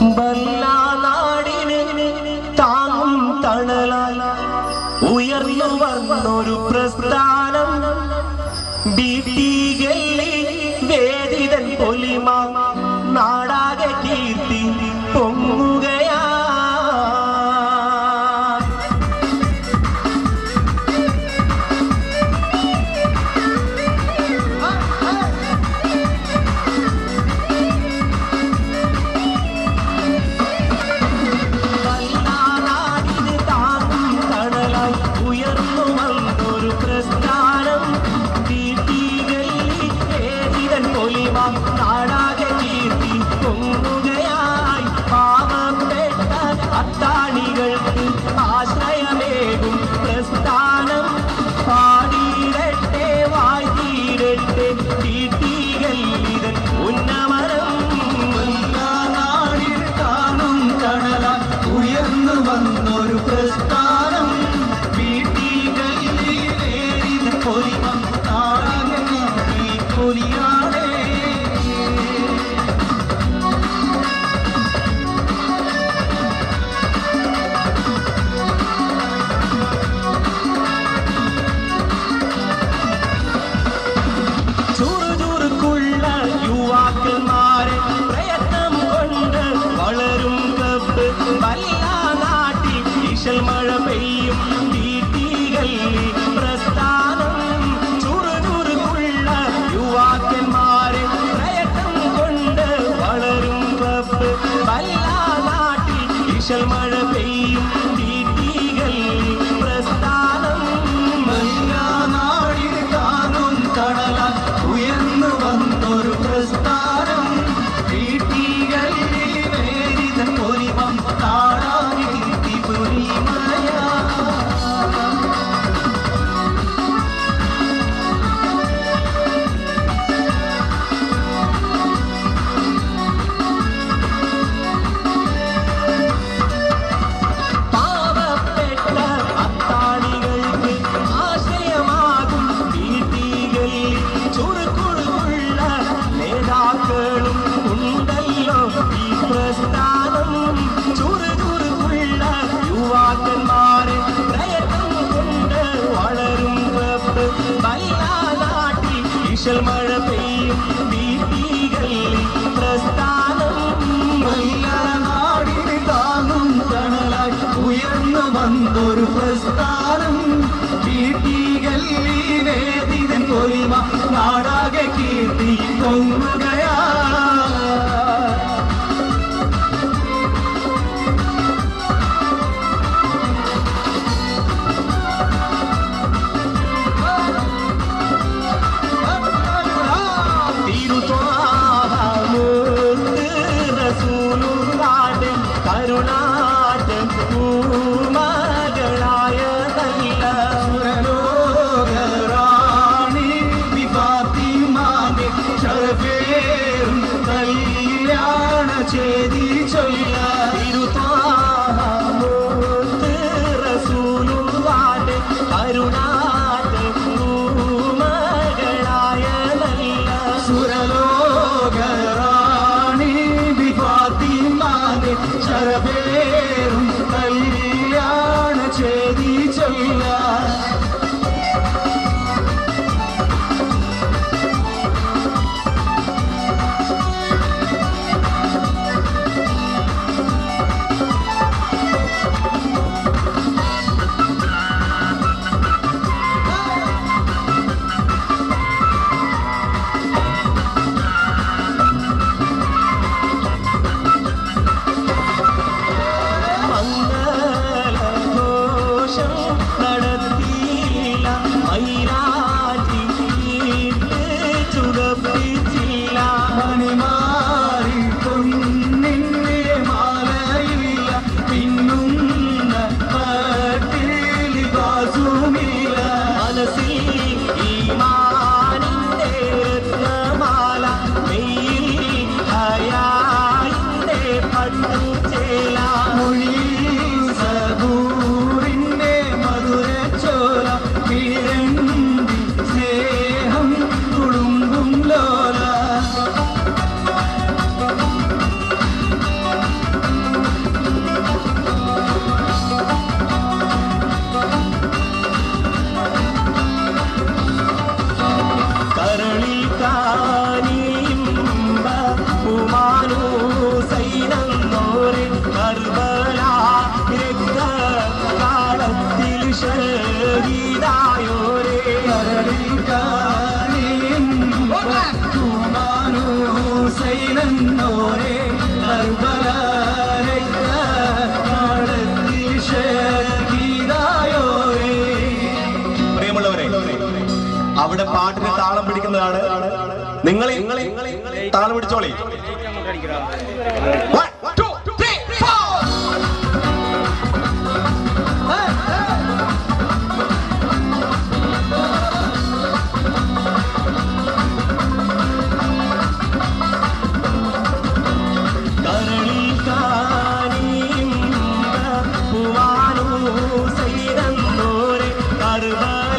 ബല്ലാനാടിന് താങ്ങും തണലാൽ ഉയർന്നു വന്നൊരു പ്രസ്ഥാനം ബീട്ടികളിൽ വേദിതൻ പൊലിമ നാടാകെ കീർത്തി പൊങ്ങുകയാ വല്ലാനാടിന് താങ്ങും തണലായി ഉയർന്നു വന്നൊരു പ്രസ്ഥാനം വീട്ടികളിൽ വേദിതൻ പൊലിമ നാടാകെ കീർത്തി പൊങ്ങുകയായി പാവപ്പെട്ട അത്താണികൾക്ക് ആശ്രയമേകും പ്രസ്ഥാനം പാടിയിടട്ടെ വായിടട്ടെ വീട്ടികളിതൻ ഉന്നമനം നാടിൽ കാണും തണലാൽ ഉയർന്നു വന്നൊരു പ്രസ്ഥാനം വീട്ടികളിൽ പൊലിമം നാടിനെ പൊലിയാടേ ചുറുചുറുക്കുള്ള യുവാക്കന്മാരെ പ്രയത്നം കൊണ്ട് വളരും കപ്പ് വല്ല നാട്ടിൽ ഈശൽ മഴ പെയ്യും വീട്ടികളിൽ പ്രസ്ഥാനം ചുറുചുറുക്കുള്ള യുവാക്കന്മാരെ പ്രയത്നം കൊണ്ട് വളരും കപ്പ് വല്ല നാട്ടിൽ ഈശൽ മഴ പെയ്യും വീട്ടികളിൽ പ്രസ്ഥാനം നാടിൽ കാണും തണലാൽ ഉയർന്നു വന്നൊരു പ്രസ്ഥാനം വീട്ടികളിൽ വേദിത പൊലിമം നാടാകെ കീർത്തി പൊലിമയാ പാവപ്പെട്ട അത്താണികൾക്ക് ആശയമാകും വീട്ടികളിൽ ചുറുകുഴുള്ള നേതാക്കളും ഉണ്ടല്ലോ ഈ പ്രസ്ഥാനം ചുറുചുറുക്കുള്ള യുവാക്കന്മാരെ പ്രയത്നം കൊണ്ട് വളരും വെപ്പ് വല്ല നാട്ടിൽ ഈശൽ മഴ പെയ്യും വീട്ടികളിൽ പ്രസ്ഥാനം നാടിൽ താങ്ങും തണലായി ഉയർന്നു വന്നൊരു പ്രസ്ഥാനം വീട്ടികളിൽ വേദിതൻ പൊലിമ നാടാകെ കീർത്തി പൊങ്ങുകയാ തിരുത്വാഹമൂർത്ത് റസൂലുള്ളാന്റെ കരുണാട്ട് പൂമകളായ നല്ല സുരലോകറാണി വിഫാത്തിമാന്റെ ശരഫേറും കല്യാണ ചേതി ചൊല്ല തിരുത്വാഹമൂർത്ത് റസൂലുള്ളാന്റെ കരുണാട്ട് പൂമകളായ നല്ല സുരലോകറാണി വിഫാത്തിമാന്റെ ശരഫേറും കല്യാണ ചേതി ചൊല്ല ഹുസൈനെന്നോരെ കർബലാരത്തിൽ ഷഹീദായോരേ പ്രിയമുള്ളവരെ അവിടെ പാട്ടിന് താളം പിടിക്കുന്നതാണ് നിങ്ങൾ താളം പിടിച്ചോളി One, two, three, four. കരളിൽ കാണിയും പൂവാനൂ സൈരന്നോരെ കർബല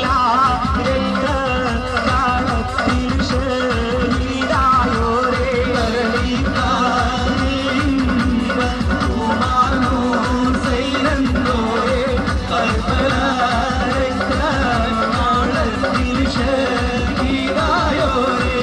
രക്തത്താളത്തിൽ ഷഹീദായോരെ കരളിൽ കാണിയും പൂവാനൂ സൈരന്നോരെ കർബലാരക്തത്താളത്തിൽ ഷഹീദായോരേ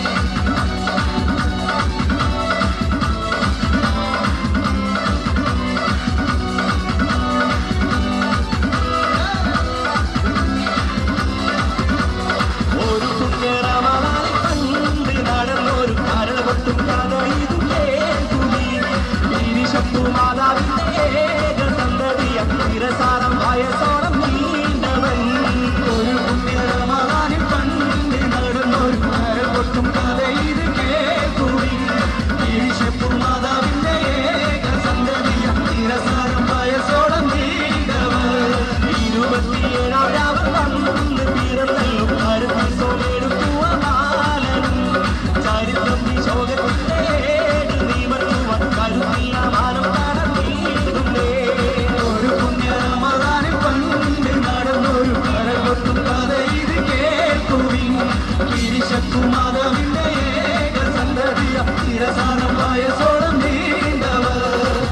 ഒരു പുണ്യറമണാൽ കണ്ട് നടന്നൊരു കരൾ പൊട്ടും കഥ ഇത് കേൾക്കുമി തിരിശത്തു മാതാവിന്റെ ഏക സന്തതിയ തിരസാരം വയസ്സോളം നീണ്ടവൻ ഒരു പുണ്യരമാനിൽ പണ്ട് നടന്നൊരു കരപൊട്ടും കഥ ഇത് കേൾക്കുവിൻ ഈശപ്പും മാതാവിന്റെ ഏക സന്തതിയ തിരസാരം വയസ്സോളം നീണ്ടവർ ഇരുപത്തിയേഴാം രാവൻ വന്ന് പിറന്നല്ലോ കരുത്തി സോലെടുത്തുവ ബാലനും ചരിത്രം ശോകത്തിന്റെ ഏട് നിവർത്തുവാൻ കരുത്തിയ മാനം കടന്നിടുന്നേ ഒരു പുണ്യരമാനിൽ പണ്ട് നടന്നൊരു കരപൊട്ടും കഥ ഇത് കേൾക്കുവിൻ ഈശപ്പും മാതാവിന്റെ ഏക സന്തതിയ തിരസാരം വയസ്സോളം നീണ്ടവർ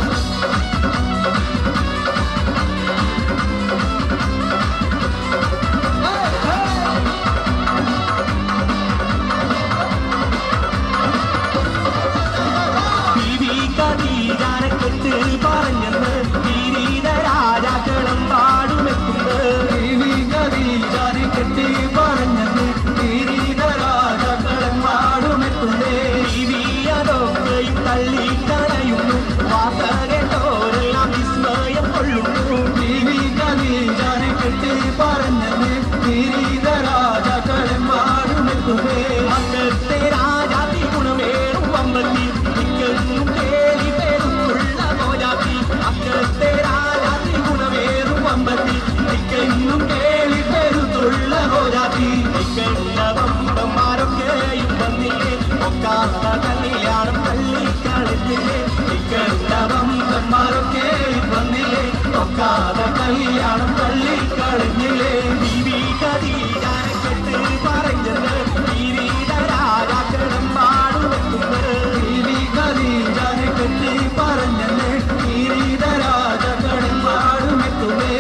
ബീവി ഖദീജാനെക്കുറിച്ച് പറഞ്ഞെന്ന് കിരീട രാജാക്കളും പാടുമെത്തുന്നത് ദേവി ഗദീജാനെ കെട്ടി പറഞ്ഞത് കിരീടരാജാക്കളൻ പാടുമെത്തുന്നേ ബീവിയതൊക്കെയും തള്ളിക്കളയുന്നു വാസകേട്ടോരെല്ലാം വിസ്മയം കൊള്ളുന്നു ദേവി ഗദീജാനെ കെട്ടി പറഞ്ഞത് കിരീടരാജാക്കളൻ പാടുമെത്തുന്നേ മക്കത്തെ രാജാതി ഗുണമേറും വമ്പത്തി ഇക്കെന്നും കേളി പേരുള്ള ഗോജാതി മക്കത്തെ രാജാതി ഗുണമേറും വമ്പത്തി ഇക്കെന്നും കേളി പേരുത്തുള്ള ഗോജാതി ഇക്കെണ്ട വമ്പന്മാരൊക്കെയും വന്നില്ലേ ഒക്കാത്ത കല്യാണം തള്ളിക്കളത്തില്ലേ ഇക്കെണ്ട വമ്പന്മാരൊക്കെ വന്നില്ലേ ഒക്കാത്ത കല്യാണം തള്ളിക്കളഞ്ഞില്ലേ ബീവി കദീജാനെ കെട്ട് പറഞ്ഞത് കിരീട രാജാക്കളും പാടുവെക്കുന്നത് ദേവി ഗദീജാനെ കെട്ടി പറഞ്ഞത് കിരീടരാജാക്കളൻ പാടുമെത്തുന്നേ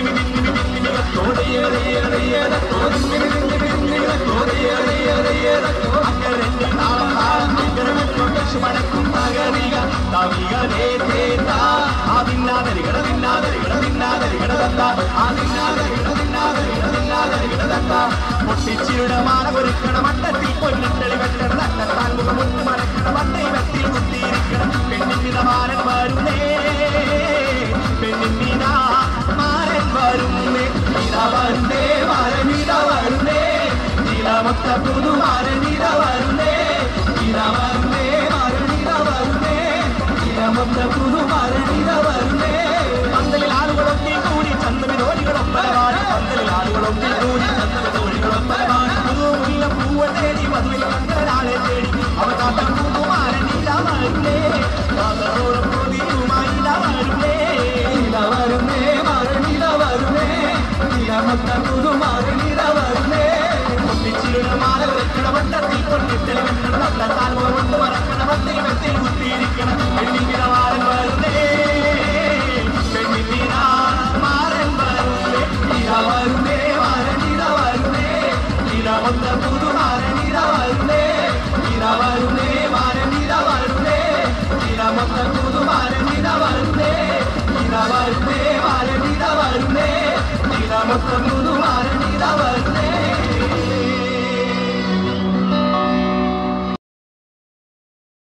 പൊട്ടിച്ചിരുടെ മാല ഒരുക്കണ മട്ടത്തിൽ പൊന്നിട്ടളി വെട്ടണ തട്ടാൻ മുഖമുട്ട് മടക്കണ മട്ടൈ വെത്തിൽ കുത്തിയിരിക്കണം പെണ്ണിന്റെ മാരൻ വരുന്നേ പെണ്ണിന്റെ മാരൻ വരുന്നേ ഇതാ വരുന്നേ മാരനിത വരുന്നേ നിലമൊത്ത പുതുമാരനിത വരുന്നേ ഇതാ വരുന്നേ മാരനിത വരുന്നേ നിലമൊത്ത പുതുമാരനിത വരുന്നേ പന്തലിൽ ആളുകളൊക്കെ കൂടി ചന്തമിനോടികളൊപ്പലമാണ് പന്തലിൽ ആളുകളൊക്കെ കൂടി ചന്തമിനോടികളൊപ്പലമാണ് പുതുമുല്ല പൂവ തേടി മധുവിൽ കണ്ടൊരാളെ തേടി അവ കാട്ടം പുതുമാരനിത വരുന്നേ കാതറോളം പൊതിയുമായി ഇതാ വരുന്നേ ഇത വരുന്നേ മരണിത വരുന്നേ നിയമത്ത പുതുമരണിത വരുന്നേ പൊട്ടിച്ചിരുടെ മാല വെക്കണ വട്ടത്തിൽ കൊണ്ടിട്ടളി വെക്കണ വട്ടത്താൽ കൊണ്ട് മറക്കണ വട്ടയിൽ വെത്തിൽ കുത്തിയിരിക്കണം പെണ്ണിന്റെ മാരൻ വരുന്നേ പെണ്ണിന്റെ മാരൻ വരുന്നേ ഇത വരുന്നേ മരണിത വരുന്നേ ഇടമൊത്ത പുതുമാരനിത വരുന്നേ ഇത വരുന്നേ മരണിത വരുന്നേ ഇടമൊത്ത പുതുമാരനിത വരുന്നേ ഇട വരുന്നേ മാരനിത വരുന്നേ ഇടമൊത്ത പുതുമാരനിത വരുന്നേ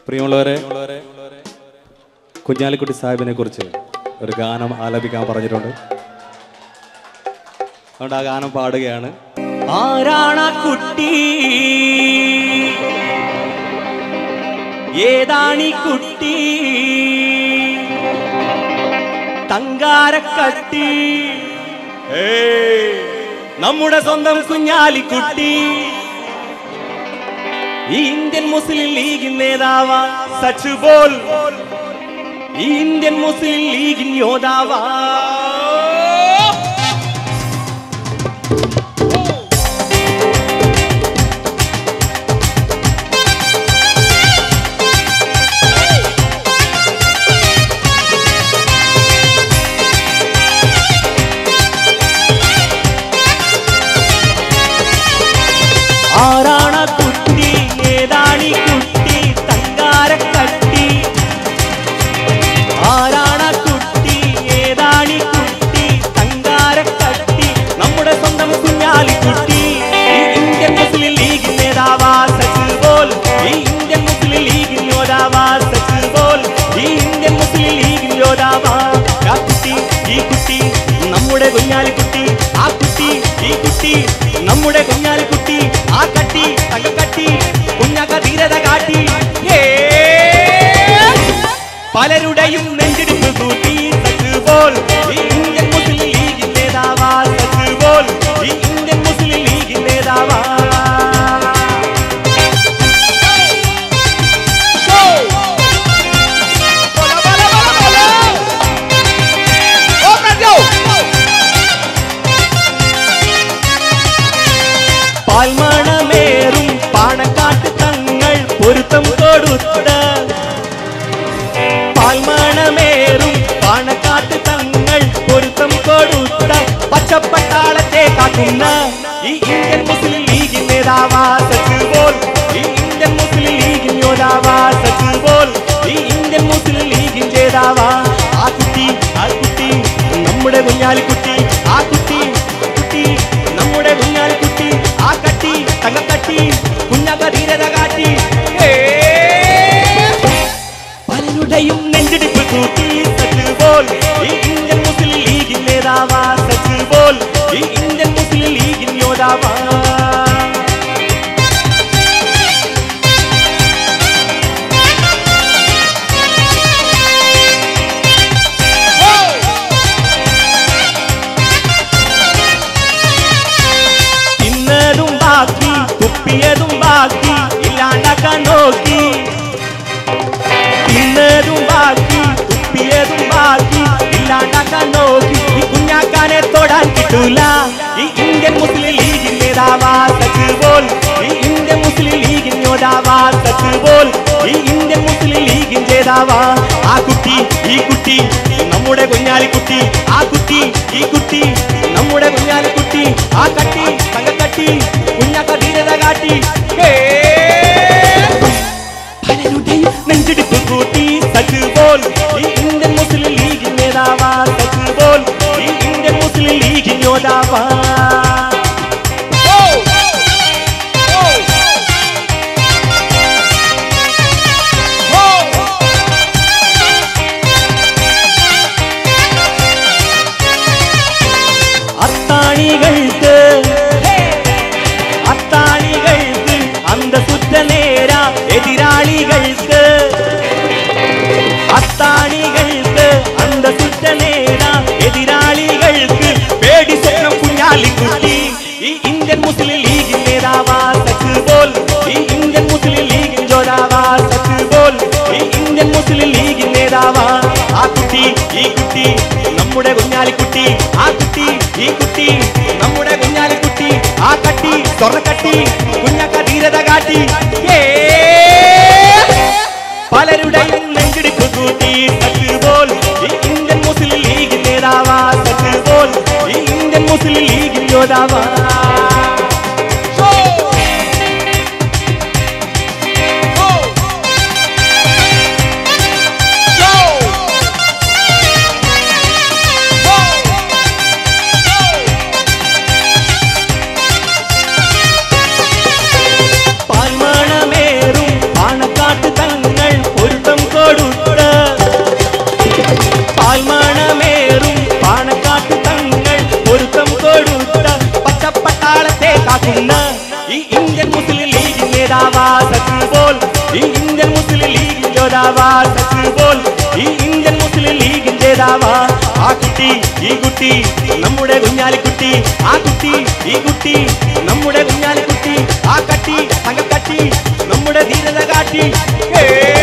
പ്രിയമുള്ളവരെ കുഞ്ഞാലിക്കുട്ടി സാഹിബിനെ കുറിച്ച് ഒരു ഗാനം ആലപിക്കാൻ പറഞ്ഞിട്ടുണ്ട് അതുകൊണ്ട് ആ ഗാനം പാടുകയാണ് ആരാണ കുട്ടി ഏതാണി കുട്ടി തങ്കാരക്കട്ടി ഏയ്, നമ്മുടെ സ്വന്തം കുഞ്ഞാലിക്കുട്ടി ഈ ഇന്ത്യൻ മുസ്ലിം ലീഗ് നേതാവാ സച്ച് ബോൾ ഈ ഇന്ത്യൻ മുസ്ലിം ലീഗിൻ യോദ്ധാവാ ആരാണ കുട്ടി ഏതാണി കുട്ടി തങ്കാരക്കട്ടി ആരാണ കുട്ടി ഏതാണി കുട്ടി തങ്കാരക്കട്ടി നമ്മുടെ സ്വന്തം കുഞ്ഞാലിക്കുട്ടി ഈ ഇന്ത്യൻ മുസ്ലിം ലീഗ് നേതാവാ സച്ചിൽ ബോൽ ഈ ഇന്ത്യൻ മുസ്ലിം ലീഗ് യോദ്ധാവാ സച്ചിൽ ബോൽ ഈ ഇന്ത്യൻ മുസ്ലിം ലീഗ് യോദ്ധാവാ ആ കുട്ടി ഈ കുട്ടി നമ്മുടെ കുഞ്ഞാലിക്കുട്ടി ആ കുട്ടി ഈ കുട്ടി നമ്മുടെ കുഞ്ഞാലിക്കുട്ടി ആ കട്ടി തങ്കക്കട്ടി കുഞ്ഞാക്ക ധീരത കാട്ടി ഏ പലരുടെയും നെഞ്ചിടിപ്പ് കൂട്ടി സച്ച് ബോൾ ഈ ഇന്ത്യൻ മുസ്ലിം ലീഗ് നേതാവാ സച്ച് ബോൾ ഈ ഇന്ത്യൻ മുസ്ലിം ലീഗ് നേതാവാ പാൽമണമേറും പാണക്കാട്ട് തങ്ങൾ പൊരുത്തം കൊടുത്ത പാൽമണമേറും പാണക്കാട്ട് തങ്ങൾ പൊരുത്തം കൊടുത്ത പച്ചപ്പട്ടാളത്തെ കാക്കുന്ന ഈ ഇന്ത്യൻ മുസ്ലിം ലീഗ് നേതാവാ സച്ചിൽ ബോൾ ഈ ഇന്ത്യൻ മുസ്ലിം ലീഗ് യോദ്ധാവാ സച്ചിൽ ബോൾ ഈ ഇന്ത്യൻ മുസ്ലിം ലീഗ് ജേതാവാ ആ കുട്ടി ആ കുട്ടി നമ്മുടെ കുഞ്ഞാലിക്കുട്ടി ആ കുട്ടി കുട്ടി നമ്മുടെ കുഞ്ഞാലിക്കുട്ടി ആ കട്ടി തങ്കക്കട്ടി കുഞ്ഞാക്ക ധീരത കാട്ടി ഏ പലരുടെയും നെഞ്ചിടിപ്പ് കൂട്ടി സച്ച് ബോൽ ഈ ഇന്ത്യൻ മുസ്ലിം ലീഗിൻ നേതാവാ സച്ച് ബോൽ ഈ ഇന്ത്യൻ മുസ്ലിം ലീഗിൻ യോദ്ധാവാ തിന്നതും ബാക്കി കുപ്പിയതും ബാക്കി ഇല്ലാണ്ടാക്കാൻ നോക്കി തിന്നതും ബാക്കി തുപ്പിയതും ബാക്കി ഇല്ലാണ്ടാക്കാൻ നോക്കി ഈ കുഞ്ഞാക്കാനെ തൊടാൻ കിട്ടൂല ഈ ഇന്ത്യൻ മുസ്ലിം ലീഗിൻ നേതാവാ സച്ച് ബോൽ ഈ ഇന്ത്യൻ മുസ്ലിം ലീഗിൻ യോദ്ധാവാ സച്ച് ബോൽ ഈ ഇന്ത്യൻ മുസ്ലിം ലീഗിൻ ജേതാവാ ആ കുട്ടി ഈ കുട്ടി നമ്മുടെ കുഞ്ഞാലിക്കുട്ടി ആ കുട്ടി ഈ കുട്ടി നമ്മുടെ കുഞ്ഞാലിക്കുട്ടി ആ കട്ടി തങ്കക്കട്ടി കുഞ്ഞാക്ക ധീരത കാട്ടി ഹേ പലരുടെയും നെഞ്ചിടിപ്പ് കൂട്ടി സച്ച് ബോൽ ഈ ഇന്ത്യൻ മുസ്ലിം ലീഗ് നേതാവാ സച്ച് ബോൽ ഈ ഇന്ത്യൻ മുസ്ലിം ലീഗ് യോദ്ധാവാ അത്താണികൾക്ക് അത്താണികൾക്ക് അന്തസുദ്ധ നേര എതിരാളികൾക്ക് അത്താണികൾക്ക് അന്തസുദ്ധ നേര എതിരാളികൾക്ക് പേടി സ്വപ്നം കുഞ്ഞാലിക്കുട്ടി ഈ ഇന്ത്യൻ മുസ്ലിം ലീഗ് നേതാവാ സച്ച് ബോൽ ഈ ഇന്ത്യൻ മുസ്ലിം ലീഗ് ജോതാവാ സച്ച് ബോൽ ഈ ഇന്ത്യൻ മുസ്ലിം ലീഗ് നേതാവാ ആ കുട്ടി ഈ കുട്ടി നമ്മുടെ കുഞ്ഞാലിക്കുട്ടി ആ കുട്ടി ഈ കുട്ടി നമ്മുടെ കുഞ്ഞാലിക്കുട്ടി ആ കട്ടി സ്വർണ്ണക്കട്ടി കുഞ്ഞക്ക ധീരത കാട്ടി ഏ പലരുടെയും നെഞ്ചിടിപ്പ് കൂട്ടി സച്ച് ബോൽ ഈ ഇന്ത്യൻ മുസ്ലിം ലീഗ് നേതാവാ സച്ച് ബോൽ ഈ ഇന്ത്യൻ മുസ്ലിം ലീഗ് യോദ്ധാവാ പാൽമണമേറും പാണക്കാട്ട് തങ്ങൾ പാൽമണമേറും പാണക്കാട്ടു തങ്ങൾ പൊരുത്തം കൊടുത്ത പച്ചപ്പട്ടാളത്തെ കാക്കുന്ന ഈ ഇന്ത്യൻ മുസ്ലിം ലീഗ് നേതാവാ സച്ച് പോൽ ഈ ഇന്ത്യൻ മുസ്ലിം ലീഗ് യോദ്ധാവാ സച്ച് പോൽ ഈ ഇന്ത്യൻ മുസ്ലിം ലീഗ് നേതാവാ ആ കുട്ടി ഈ കുട്ടി നമ്മുടെ കുഞ്ഞാലിക്കുട്ടി ആ കുട്ടി ഈ കുട്ടി നമ്മുടെ കുഞ്ഞാലിക്കുട്ടി ആ കട്ടി തങ്കക്കട്ടി നമ്മുടെ ധീരത കാട്ടി ഏ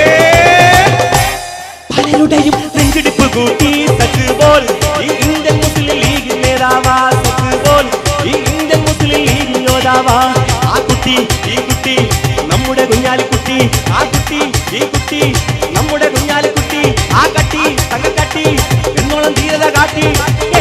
പലരുടെയും നെഞ്ചിടിപ്പ് കൂട്ടി സച്ച് പോൽ ഈ ഇന്ത്യൻ മുസ്ലിം ലീഗ് നേതാവാ സച്ച് പോൽ ഈ ഇന്ത്യൻ മുസ്ലിം ലീഗ് യോദ്ധാവാ ആ കുട്ടി ഈ കുട്ടി നമ്മുടെ കുഞ്ഞാലിക്കുട്ടി ആ കുട്ടി ഈ കുട്ടി നമ്മുടെ കുഞ്ഞാലിക്കുട്ടി ആ കട്ടി തങ്കക്കട്ടി എന്നോളം ധീരത കാട്ടി ഏ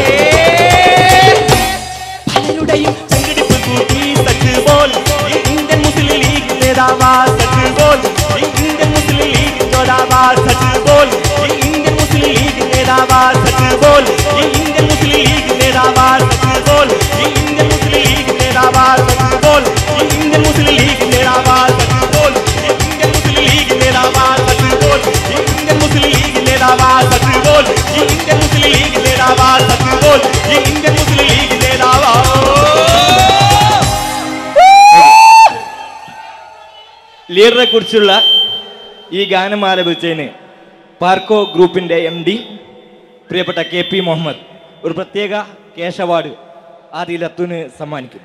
പലരുടെയും സംഘടിപ്പ് കൂട്ടി സച്ച് പോൽ ഈ ഇന്ത്യൻ മുസ്ലിം ലീഗ് നേതാവാ സച്ച് പോൽ ഈ ഇന്ത്യൻ മുസ്ലിം ലീഗ് നേതാവാ സച്ച് പോൽ ഈ ഇന്ത്യൻ മുസ്ലിം ലീഗ് നേതാവാ സച്ച് പോൽ ഈ ഇന്ത്യൻ മുസ്ലിം ലീഗ് നേതാവാ സച്ച് പോൽ ഈ ഇന്ത്യൻ മുസ്ലിം ലീഗ് നേതാവാ സച്ച് പോൽ ഈ ഇന്ത്യൻ മുസ്ലിം ലീഗ് നേതാവാ സച്ച് പോൽ ഈ ഇന്ത്യൻ മുസ്ലിം ലീഗ് നേതാവാ സച്ച് പോൽ ഈ ഇന്ത്യൻ മുസ്ലിം ലീഗ് നേതാവാ സച്ച് പോൽ ഈ ഇന്ത്യൻ മുസ്ലിം ലീഗ് നേതാവാ സച്ച് പോൽ ഈ ഇന്ത്യൻ മുസ്ലിം ലീഗ് നേതാവാ ലീഡറെ കുറിച്ചുള്ള ഈ ഗാനം ആലപിച്ചതിന് പാർക്കോ ഗ്രൂപ്പിന്റെ എം ഡി പ്രിയപ്പെട്ട കെ പി മുഹമ്മദ് ഒരു പ്രത്യേക കേശ അവാർഡ് ആദിൽ അത്തുന് സമ്മാനിക്കും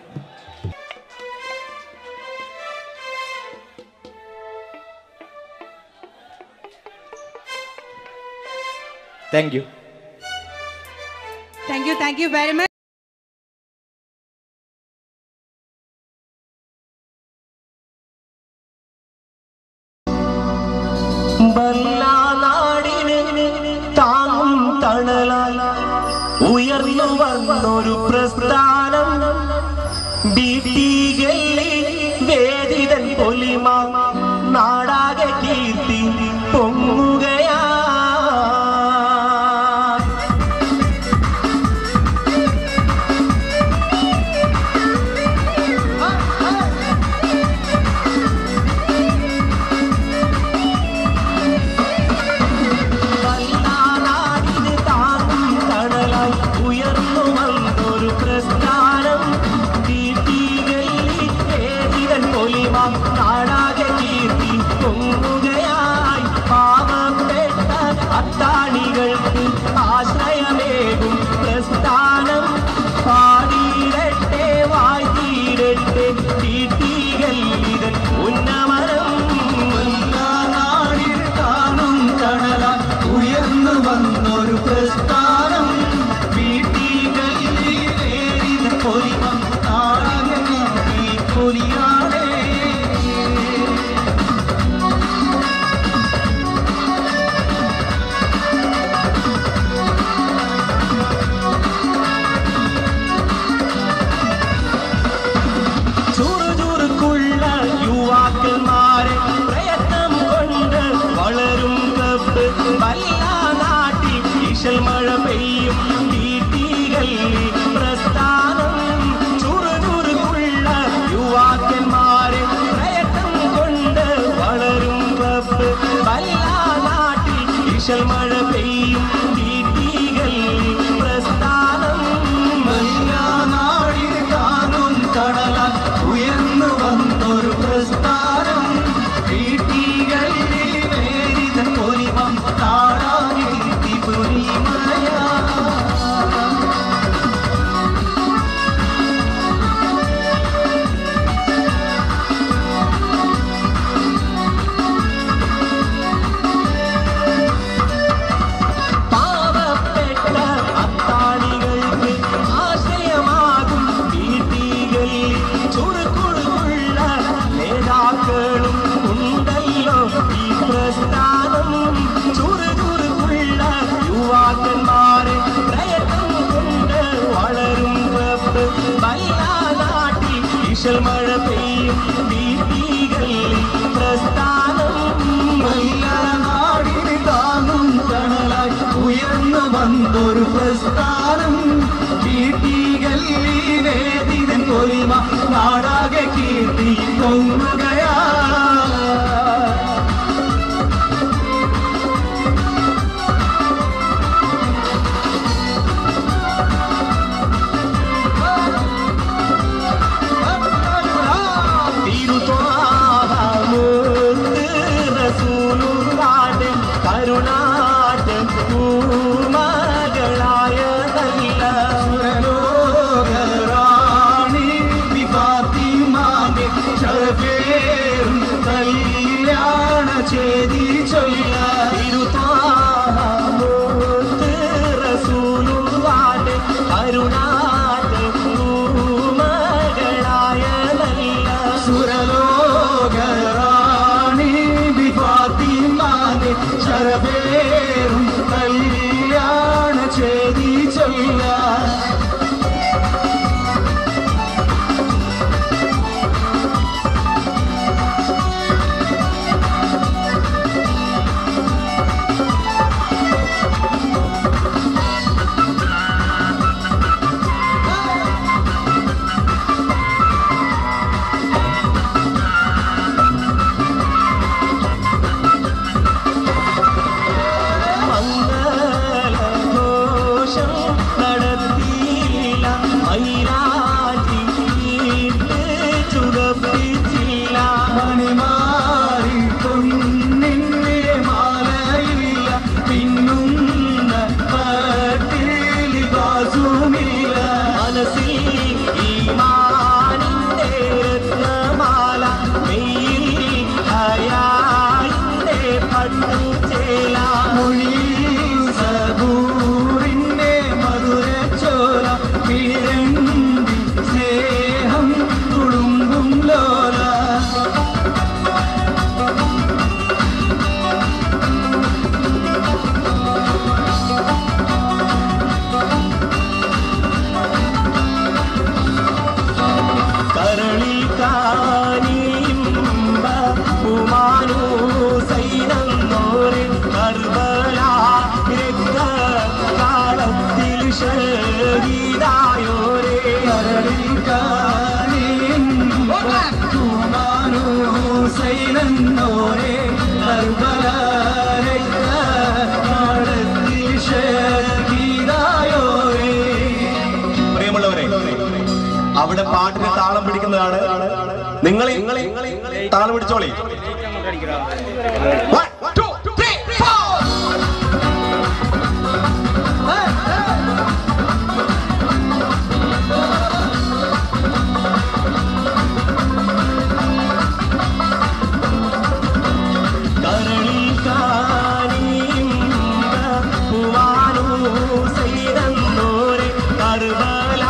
thank you Thank you, thank you very much. ബല്ലാനാടിന് താങ്ങും തണലാൽ ഉയർന്നു വന്നൊരു പ്രസ്ഥാനം ബീട്ടികളിൽ വേദിതൻ പൊലിമ നാടാകെ കീർത്തി പൊങ്ങുകയാ നാടിന് താങ്ങും തണലായി ഉയർന്നു വന്നൊരു പ്രസ്ഥാനം വീട്ടികളിൽ ഏതിരൻ പൊലിമ നാടാകെ കീർത്തി പൊങ്ങുകയായി പാവപ്പെട്ട അത്താണികൾക്ക് ആശ്രയമേകും പ്രസ്ഥാനം പാടിയിടട്ടെ വാഴ്ത്തിയിടട്ടെ വീട്ടികളിതൻ ഉന്നമനം നാടിന് താങ്ങും തണലായി ഉയർന്നു വന്നൊരു പ്രസ്ഥാനം വീട്ടികളിൽ പൊലിമ നാടാകെ പൊലിയാടേ ചുറുചുറുക്കുള്ള യുവാക്കന്മാരെ പ്രയത്നം കൊണ്ട് വളരും കപ്പ് വല്ല നാട്ടിൽ ഈശൽ മഴ പെയ്യും വീട്ടികളിൽ പ്രസ്ഥാനം ചുറുചുറുക്കുള്ള യുവാക്കന്മാരെ പ്രയത്നം കൊണ്ട് വളരും കപ്പ് വല്ല നാട്ടിൽ ഈശൽ മഴ പെയ്യും വീട്ടികളിൽ പ്രസ്ഥാനം നാടിന് കാണും കടലാൽ ഉയർന്നു വന്നൊരു പ്രസ്ഥാനം വീട്ടികളിൽ വേദിത പൊലിമം നാടാകെ പൊലിമയാ പാവപ്പെട്ട അത്താണികൾക്ക് ആശ്രയമാകും വീട്ടികളിൽ ചുറുകുറുള്ള നേതാക്കളും ഉണ്ടല്ലോ ഈ പ്രസ്ഥാനം ചുറുചുറുക്കുള്ള യുവാക്കന്മാരെ പ്രയത്നം കൊണ്ട് വളരും റബ്ബ് വല്ല നാട്ടിൽ ഈശൽ മഴ പെയ്യും വീട്ടികളിൽ പ്രസ്ഥാനം വല്ല നാടിന് താങ്ങും തണലായി ഉയർന്നു വന്നൊരു പ്രസ്ഥാനം വീട്ടികളിൽ വേദിതൻ പൊലിമ നാടാകെ കീർത്തി പൊങ്ങുകയാ അവിടെ പാട്ടിന് താളം പിടിക്കുന്നതാണ് നിങ്ങൾ താളം പിടിച്ചോളി One, two, three, four. കരളിൽ കാണിയും പൂവാനോ ചെയ്തോരെ കർബല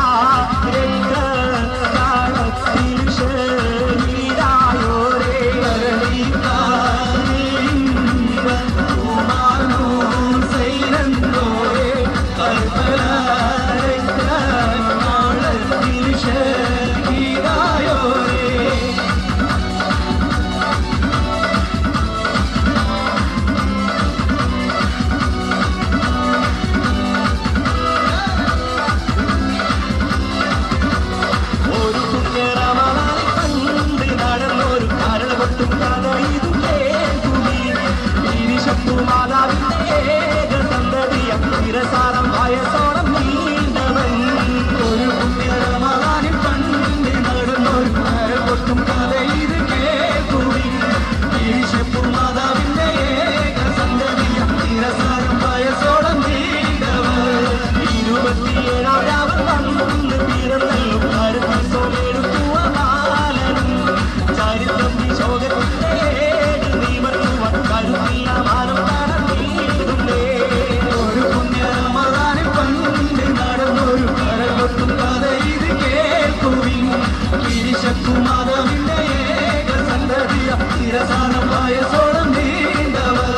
രക്തത്താളത്തിൽ ഷഹീദായോരെ കരളിൽ കാണിയും പൂവാനോ ചെയ്തോരെ കർബല രക്തത്താളത്തിൽ ഷഹീദായോരെ ഒരു കുഞ്ഞറമണായി കണ്ട് നടന്നൊരു കരൾ കൊട്ടും കഥ ഇത് കേൾക്കുമി വിശപ്പു മാതാവിന്റെ ഏക സന്തതിയ തിരസാരം വയസ്സോളം നീണ്ടവൻ ഒരു കുഞ്ഞറമണായി കണ്ട് നടന്നൊരു കരൾ കൊട്ടും കഥ ഇത് കേൾക്കുമി വിശപ്പു മാതാവിന്റെ ഏക സന്തതിയ തിരസാരം വയസ്സോളം നീണ്ടവൻ ഇരുപത്തിയേഴാം രാവൻ വന്ന് പിറന്നല്ലോ കരുത്തിൽ സോമെടുക്കുക ബാലനും ചരിത്രം ശോകത്തിന്റെ ഏട് നിവർത്തുവാൻ കരുത്തില്ല മാനം കടന്നിടുന്നേ ഒരു പുണ്യമാതാനെ പണ്ട് നടന്നൊരു കരൾ കൊട്ടും കഥ ഇത് കേൾക്കുവിൻ ഗിരിശക്കുമാതാവിന്റെ ഏക സന്തതിയ തിരസാനം വയസ്സോളം നീണ്ടവർ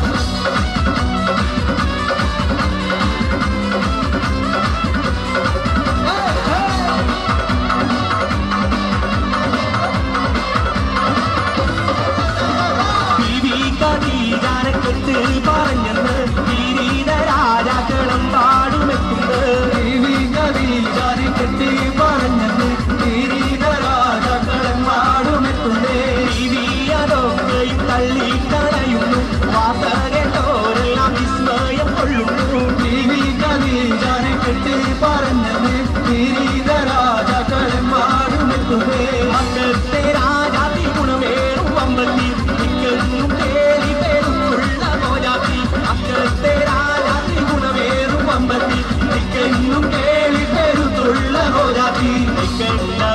കെട്ട് പറഞ്ഞെന്ന് കിരീട രാജാക്കളും പാടുമെത്തുന്നത് കെട്ടി പറഞ്ഞെന്ന് കിരീട രാജാക്കളും പാടുമെത്തുന്നേ അതൊക്കെയും തള്ളിക്കളയുന്നു വാർത്തകെട്ടോരെല്ലാം വിസ്മയം കൊള്ളുന്നു കലീജാനെ കെട്ടി പറഞ്ഞെന്ന് കിരീട രാജാക്കളും പാടുമെത്തുന്നേ മക്കത്തെ രാജാതി ഗുണമേറും അമ്പത്തി മിക്കെന്നും പേരി പേരുള്ള മോജാത്തി അക്കത്തെ രാജാതി ഗുണമേറും അമ്പത്തി മിക്കെന്നും കേളി പെരുത്തുള്ള മോജാത്തി മിക്കെന്ന